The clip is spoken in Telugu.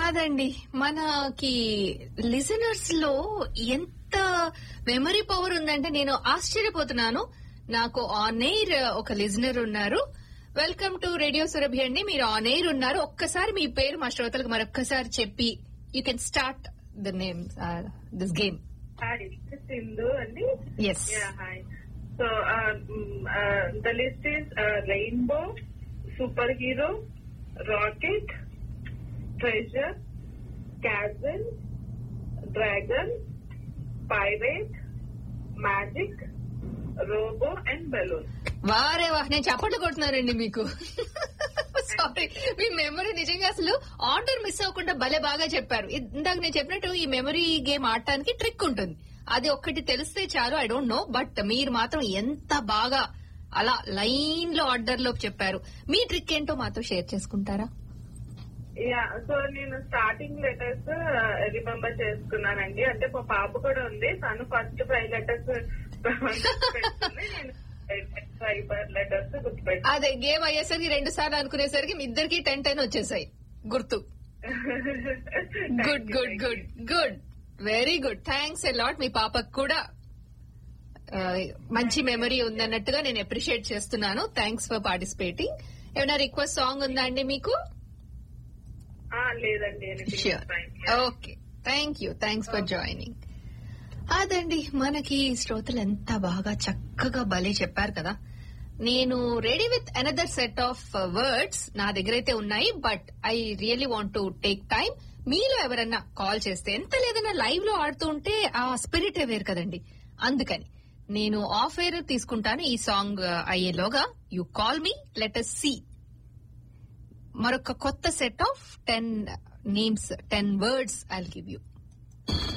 కాదండి మనకి లిజనర్స్ లో ఎంత మెమరీ పవర్ ఉందంటే నేను ఆశ్చర్యపోతున్నాను నాకు ఆన్ ఎయిర్ ఒక లిజనర్ ఉన్నారు వెల్కమ్ టు రేడియో సురభి అండి మీరు ఆన్ ఎయిర్ ఉన్నారు ఒక్కసారి మీ పేరు మా శ్రోతలకు మరొక్కసారి చెప్పి you can start the name this game hi Sindhu అండి yes ya hi so the list is rainbow superhero rocket treasure castle dragon pirate magic robo and balloon వారే వా నేను చప్పట్లు కొడుతున్నానండి మీకు సారీ మీ మెమరీ నిజంగా అసలు ఆర్డర్ మిస్ అవ్వకుండా భలే బాగా చెప్పారు ఇ- ఇందాక నేను చెప్పినట్టు ఈ మెమరీ గేమ్ ఆడటానికి ట్రిక్ ఉంటుంది అది ఒక్కటి తెలిస్తే చాలు ఐ డోంట్ నో బట్ మీరు మాత్రం ఎంత బాగా అలా లైన్ లో ఆర్డర్ లో చెప్పారు మీ ట్రిక్ ఏంటో మాతో షేర్ చేసుకుంటారా యా సో నేను స్టార్టింగ్ లెటర్స్ రిమెంబర్ చేసుకున్నానండి అంటే మా పాప కూడా ఉంది తను ఫస్ట్ ఫైవ్ లెటర్స్ నేను ఫైవ్ లెటర్స్ గుర్తుపెట్టాను అదే గేమ్ అయ్యేసరికి రెండు సార్లు అనుకునేసరికి మీ ఇద్దరికి టెన్ టెన్ వచ్చేసాయి గుర్తు good good good good very good thanks a lot మీ పాపకు కూడా ఆ, మంచి మెమరీ ఉందన్నట్టుగా నేను అప్రిషియేట్ చేస్తున్నాను థ్యాంక్స్ ఫర్ పార్టిసిపేటింగ్ ఏమైనా రిక్వెస్ట్ సాంగ్ ఉందా అండి మీకు లేదండి sure okay thank you thanks for joining అదండి మనకి శ్రోతలు ఎంత బాగా చక్కగా భలే చెప్పారు కదా నేను ready with another set of words నా దగ్గర అయితే ఉన్నాయి but I really want to take time మీలో ఎవరన్నా కాల్ చేస్తే ఎంత లేదన్నా లైవ్ లో ఆడుతూ ఉంటే ఆ స్పిరిట్ వేరు కదండి అందుకని నేను ఆఫ్ ఎయిర్ తీసుకుంటాను ఈ సాంగ్ అయ్యేలోగా you call me let us see మరొక కొత్త set of ten names ten words I give you